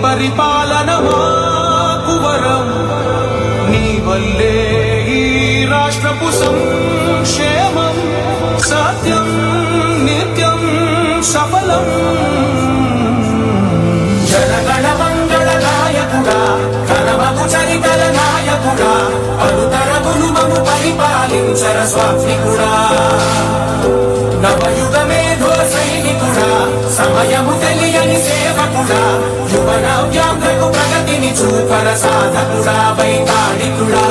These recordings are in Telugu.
పరిపాలన మాకు వరం నీ వల్లే ఈ రాష్ట్రపు సంక్షేమం సత్యం నిత్యం సఫలం జనగణ మంగళ నాయకుడా కనమకు చరితల నాయకుడా పలుతరములు మము పరిపాలించర స్వామికుడా నవయుగ మేధో సైనికుడా సమయము తెలియని సేవకుడా యువన వ్యాంధ్రకు ప్రగతిని చూపర సాధకుడా వైతాళికుడా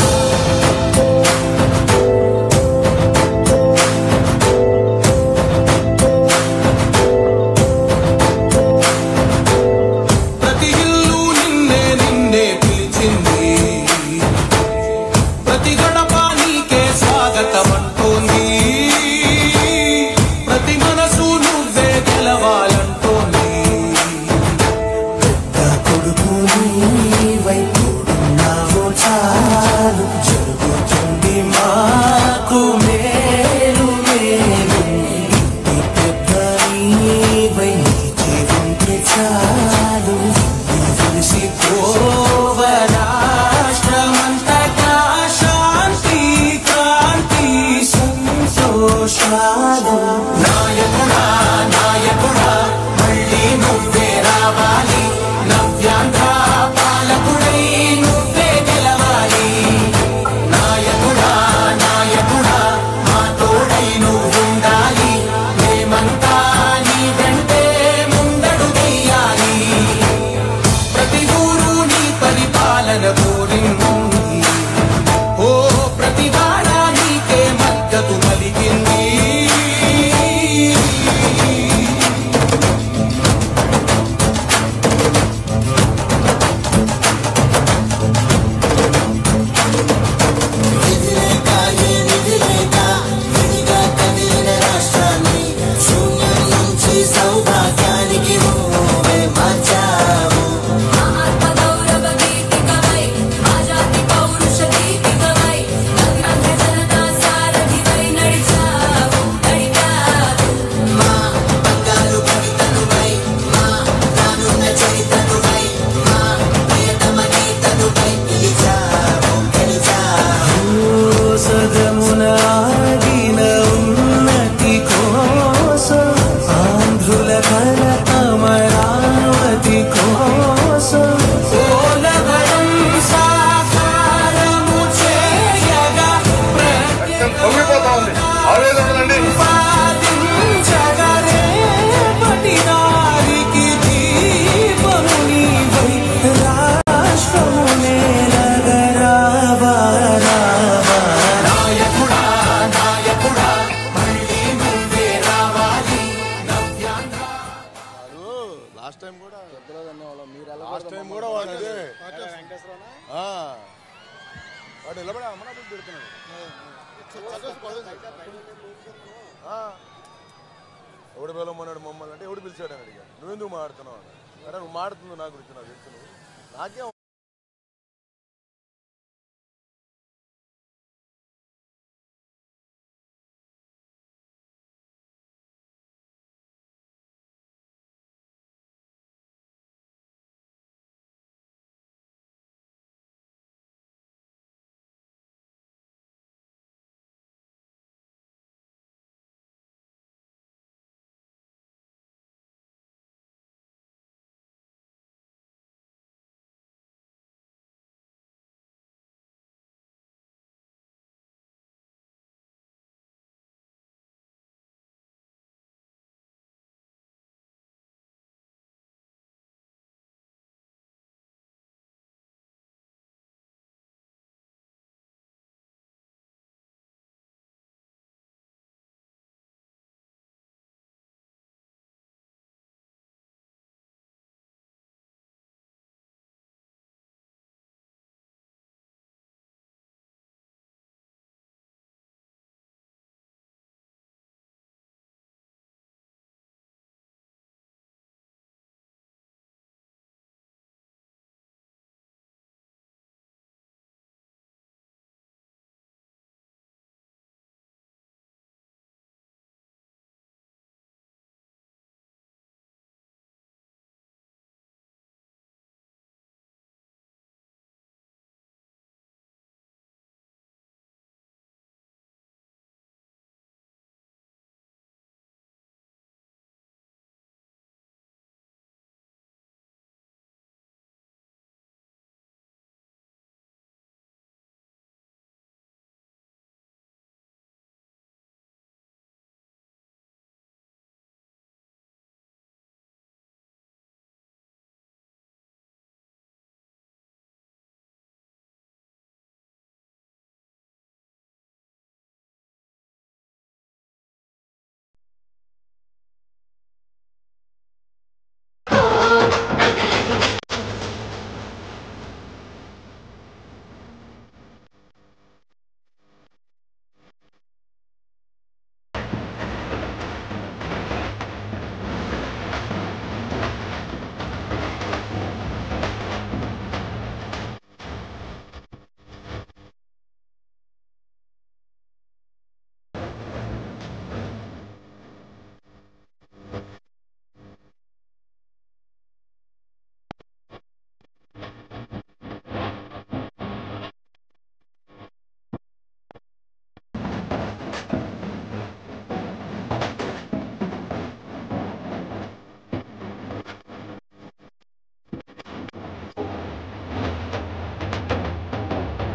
ప్రతి ఇల్లు నిన్నే నిన్నే పిలిచింది ప్రతి గడప నీకే స్వాగతం అంటోంది ప్రతి మనసు నువ్వే గెలవాలంటోంది కొడుకు నీవై తోడున్నావు చాలు జరుగుతుంది మాకు మేలు మేలు ఇంటి పెద్ద నీవై నీతి ఉంటే చాలు తెలిసి రాష్ట్రమంతటా శాంతి క్రాంతి సంతోషాలు నాయకుడా నాయకుడా మళ్ళీ నువ్వే రావాలి నవ్యాంధ్ర పాలకుడై నువ్వే గెలవాలి నాయకుడా నాయకుడా మా తోడై నువ్వుండాలి మేమంతా నీ వెంటే ముందడు తీయాలి ప్రతి ఊరు నీ పరిపాలన కోరింది ఓ ప్రతి వాడ నీకే మద్దతు పలికింది నిధిలేక ఏ నిధిలేక విడిగా కదిలిన రాష్ట్రాన్ని శూన్యం నుంచి సౌభాగ్యానికి నువ్వే మార్చావు ఆత్మగౌరవ గీతికవై ఆజాతి పౌరుష దీపికవై నవ్యాంధ్ర జనతా సారథివై నడిచావు నడిపావు మా బంగారు కవితనువై మా రానున్న చరితనువై మా ప్రియతమ గీతనువై పిలిచావు గెలిచావు సదమున ఆగిన ఉన్నతి కోసం ఆంధ్రుల కల అమరావతి కోసం పోలవరం సాకారము చేయగా పొంగిపోతా ఉంది ఆవేదన ఉందండి ప్రతిపాదించగరే పటిదారికి దీపము నీవై రాష్ట్రము నేలగరావా రావా నాయకుడా నాయకుడా మళ్ళీ నువ్వే రావాలి నవ్యాంధ్ర లాస్ట్ టైం కూడా లాస్ట్ టైం కూడా వాడు అదే ఆ. వాడు నిలబడి అమ్మనాథుడు తిడుతున్నాడు ఆ. ఎవడు పిలవమన్నాడు మమ్మల్ని అంటే ఎవడు పిలిచాడు అని అడిగా నువ్వెందుకు మాడుతున్నావు అని అంటే నువ్వు మాడుతుంది నా గురించి నాకు తెలుసు నువ్వు నాకేం